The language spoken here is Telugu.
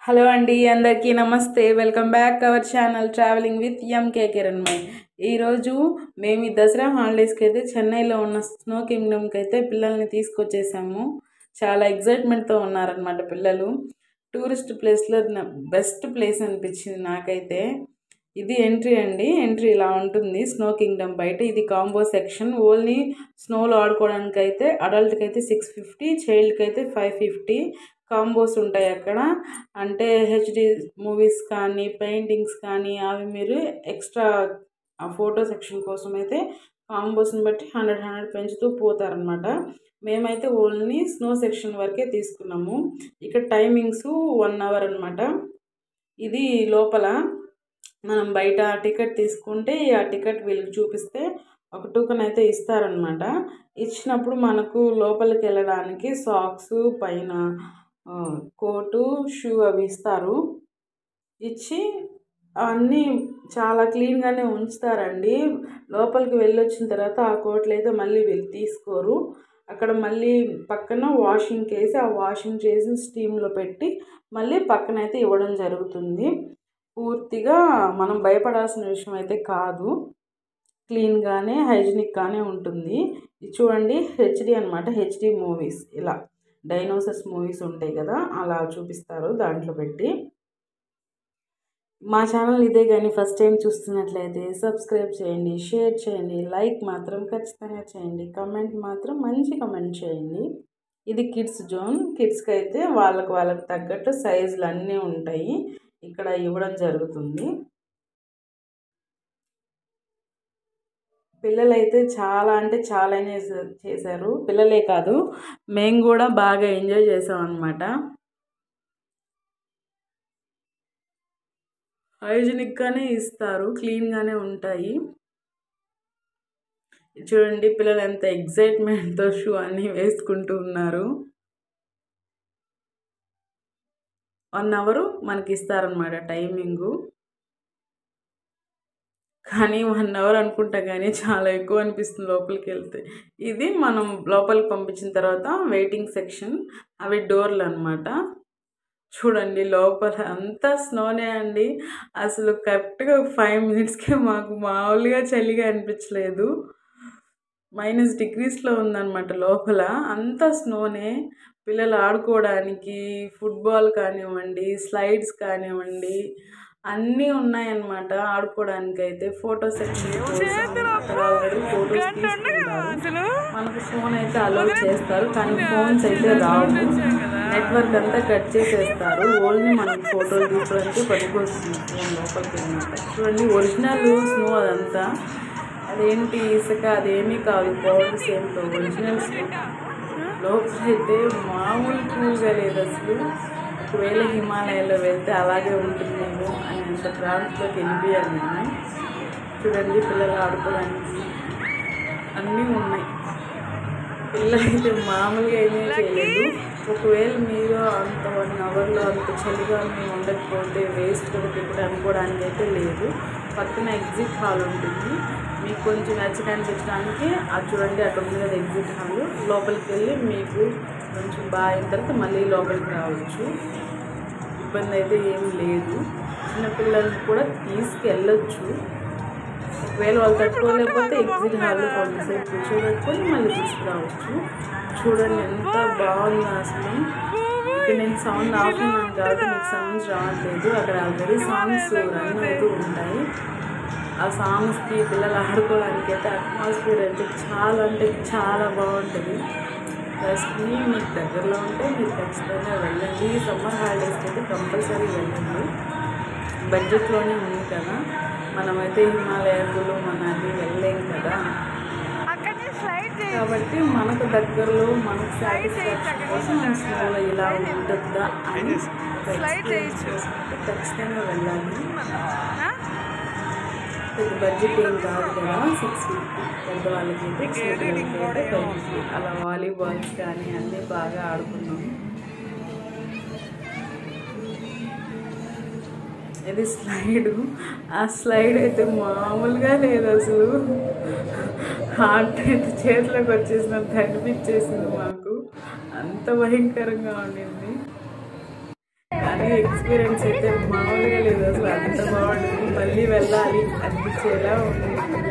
హలో అండి అందరికీ నమస్తే welcome back our channel travelling with M K Kiranmayi ఈరోజు మేము ఈ దసరా హాలిడేస్కి అయితే చెన్నైలో ఉన్న స్నో కింగ్డమ్కి అయితే పిల్లల్ని తీసుకొచ్చేసాము చాలా ఎగ్జైట్మెంట్తో ఉన్నారనమాట పిల్లలు టూరిస్ట్ ప్లేస్లో బెస్ట్ ప్లేస్ అనిపించింది నాకైతే ఇది ఎంట్రీ అండి ఎంట్రీ ఇలా ఉంటుంది స్నో కింగ్డమ్ బయట ఇది కాంబో సెక్షన్ ఓన్లీ స్నోలో ఆడుకోవడానికి అయితే అడల్ట్కి అయితే సిక్స్ ఫిఫ్టీ చైల్డ్కి అయితే ఫైవ్ ఫిఫ్టీ కాంబోస్ ఉంటాయి అక్కడ అంటే హెచ్డి మూవీస్ కానీ పెయింటింగ్స్ కానీ అవి మీరు ఎక్స్ట్రా ఆ ఫోటో సెక్షన్ కోసం అయితే కాంబోస్ని బట్టి హండ్రెడ్ హండ్రెడ్ పెంచుతూ పోతారనమాట మేమైతే ఓన్లీ స్నో సెక్షన్ వరకే తీసుకున్నాము ఇక్కడ టైమింగ్స్ వన్ అవర్ అనమాట ఇది లోపల మనం బయట టికెట్ తీసుకుంటే ఆ టికెట్ వీళ్ళకి చూపిస్తే ఒక టోకెన్ అయితే ఇస్తారనమాట ఇచ్చినప్పుడు మనకు లోపలికి వెళ్ళడానికి సాక్స్ పైన ఆ, కోటు షూ అవి ఇస్తారు ఇచ్చి అన్నీ చాలా క్లీన్గానే ఉంచుతారండి లోపలికి వెళ్ళొచ్చిన తర్వాత ఆ కోట్లు అయితే మళ్ళీ వీళ్ళు తీసుకోరు అక్కడ మళ్ళీ పక్కన వాషింగ్ వేసి ఆ వాషింగ్ చేసి స్టీమ్లో పెట్టి మళ్ళీ పక్కన అయితే ఇవ్వడం జరుగుతుంది పూర్తిగా మనం భయపడాల్సిన విషయం అయితే కాదు క్లీన్గానే హైజీనిక్గానే ఉంటుంది ఇది చూడండి హెచ్డి అనమాట హెచ్డి మూవీస్ ఇలా డైనోసర్స్ మూవీస్ ఉంటాయి కదా అలా చూపిస్తారు దాంట్లో పెట్టి మా ఛానల్ ఇదే కానీ ఫస్ట్ టైం చూస్తున్నట్లయితే సబ్స్క్రైబ్ చేయండి షేర్ చేయండి లైక్ మాత్రం ఖచ్చితంగా చేయండి కమెంట్ మాత్రం మంచి కమెంట్ చేయండి ఇది కిడ్స్ జోన్ కిడ్స్కి అయితే వాళ్ళకి వాళ్ళకి తగ్గట్టు సైజులు అన్నీ ఉంటాయి ఇక్కడ ఇవ్వడం జరుగుతుంది పిల్లలైతే చాలా అంటే చాలా ఎంజాయ్ చేశారు పిల్లలే కాదు మేము కూడా బాగా ఎంజాయ్ చేసాం అనమాట హైజీనిక్గానే ఇస్తారు క్లీన్గానే ఉంటాయి చూడండి పిల్లలు ఎంత ఎగ్జైట్మెంట్తో షూ అన్నీ వేసుకుంటూ ఉన్నారు వన్ అవరు మనకి ఇస్తారనమాట టైమింగు కానీ వన్ అవర్ అనుకుంటా కానీ చాలా ఎక్కువ అనిపిస్తుంది లోపలికి వెళ్తే ఇది మనం లోపలికి పంపించిన తర్వాత వెయిటింగ్ సెక్షన్ అవి డోర్లు అనమాట చూడండి లోపల అంతా స్నోనే అండి అసలు కరెక్ట్గా ఫైవ్ మినిట్స్కే మాకు మామూలుగా చలిగా అనిపించలేదు మైనస్ డిగ్రీస్లో ఉందన్నమాట లోపల అంతా స్నోనే పిల్లలు ఆడుకోవడానికి ఫుట్బాల్ కానివ్వండి స్లైడ్స్ కానివ్వండి అన్నీ ఉన్నాయన్నమాట ఆడుకోవడానికి అయితే ఫోటో సెక్షన్ అక్కడ ఆల్రెడీ ఫోటోస్ తీసుకుంటారు మనకు ఫోన్ అయితే అలౌ చేస్తారు కానీ ఫోన్స్ అయితే రావు నెట్వర్క్ అంతా కట్ చేసేస్తారు ఓన్లీ మనకి ఫోటోలు తీసుకోవడానికి పనికొస్తుంది ఫోన్ లోపలికి అనమాట చూడండి ఒరిజినల్ స్నో అదంతా అదేంటి ఇసుక అదేమీ కాదు పౌడర్స్ ఏంటో ఒరిజినల్ స్నో లోపలైతే మామూలు కూల్గా లేదు అసలు ఒకవేళ హిమాలయాల్లో వెళ్తే అలాగే ఉంటుందేమో అని అంత ప్రాంతంలోకి వెళ్ళిపోయాను నేను చూడండి పిల్లలు ఆడుకోవడానికి అన్నీ ఉన్నాయి పిల్లలైతే మామూలుగా ఏమీ చేయలేదు ఒకవేళ మీరు అంత వన్ అవర్లో అంత చలిగా మేము ఉండకపోతే వేస్ట్ కూడా ఇక్కడ అనుకోవడానికి అయితే లేదు పక్కన ఎగ్జిట్ హాల్ ఉంటుంది మీకు కొంచెం నచ్చి కనిపించడానికి అది చూడండి అక్కడ ఉంది కదా ఎగ్జిట్ హాల్ లోపలికి వెళ్ళి మీకు కొంచెం బాగా అయిన తర్వాత మళ్ళీ లోపలికి రావచ్చు ఇబ్బంది అయితే ఏం లేదు చిన్నపిల్లల్ని కూడా తీసుకెళ్ళొచ్చు ఒకవేళ వాళ్ళు తట్టుకోలేకపోతే ఎగ్జిట్ హాల్లో కొంతసేపు కూర్చోబెట్టుకొని మళ్ళీ తీసుకురావచ్చు చూడండి ఎంత బాగుందో అసలు ఇక్కడ నేను సౌండ్ ఆఫ్ ఉన్నాను కాబట్టి మీకు సౌండ్స్ రావట్లేదు అక్కడ ఆల్రెడీ సాంగ్స్ రన్ అవుతూ ఉంటాయి ఆ సాంగ్స్కి పిల్లలు ఆడుకోవడానికి అయితే అట్మాస్ఫియర్ అయితే చాలా అంటే చాలా బాగుంటుంది ప్లస్ని మీకు దగ్గరలో ఉంటే మీరు ఖచ్చితంగా వెళ్ళండి సమ్మర్ హాలిడేస్కి అయితే కంపల్సరీ వెళ్ళండి బడ్జెట్లోనే ఉంది కదా మనమైతే హిమాలయాలు మనది వెళ్ళలేం కదా కాబట్టి మనకు దగ్గరలో మనకు సాటిస్ఫాక్షన్ కోసం మన స్నోలో ఇలా ఉంటుందా అని ఎక్స్పీరియన్స్ చేసుకుంటే ఖచ్చితంగా వెళ్ళాలి పెద్ద బడ్జెట్ ఏం కాదు కదా సిక్స్ ఫిఫ్టీ పెద్దవాళ్ళకి అయితే చిన్నపిల్లలకి అయితే ఫైవ్ ఫిఫ్టీ అలా వాలీబాల్స్ కానీ అన్నీ బాగా ఆడుకున్నాము ఇది స్లైడ్ ఆ స్లైడ్ అయితే మామూలుగా లేదు అసలు హార్ట్ అయితే చేతిలోకి వచ్చేసినంత అనిపించేసింది మాకు అంత భయంకరంగా ఉండింది కానీ ఇది ఎక్స్పీరియన్స్ అయితే మామూలుగా లేదు అసలు అంత బాగుంటుంది మళ్ళీ వెళ్ళాలి అనిపించేలా ఉంది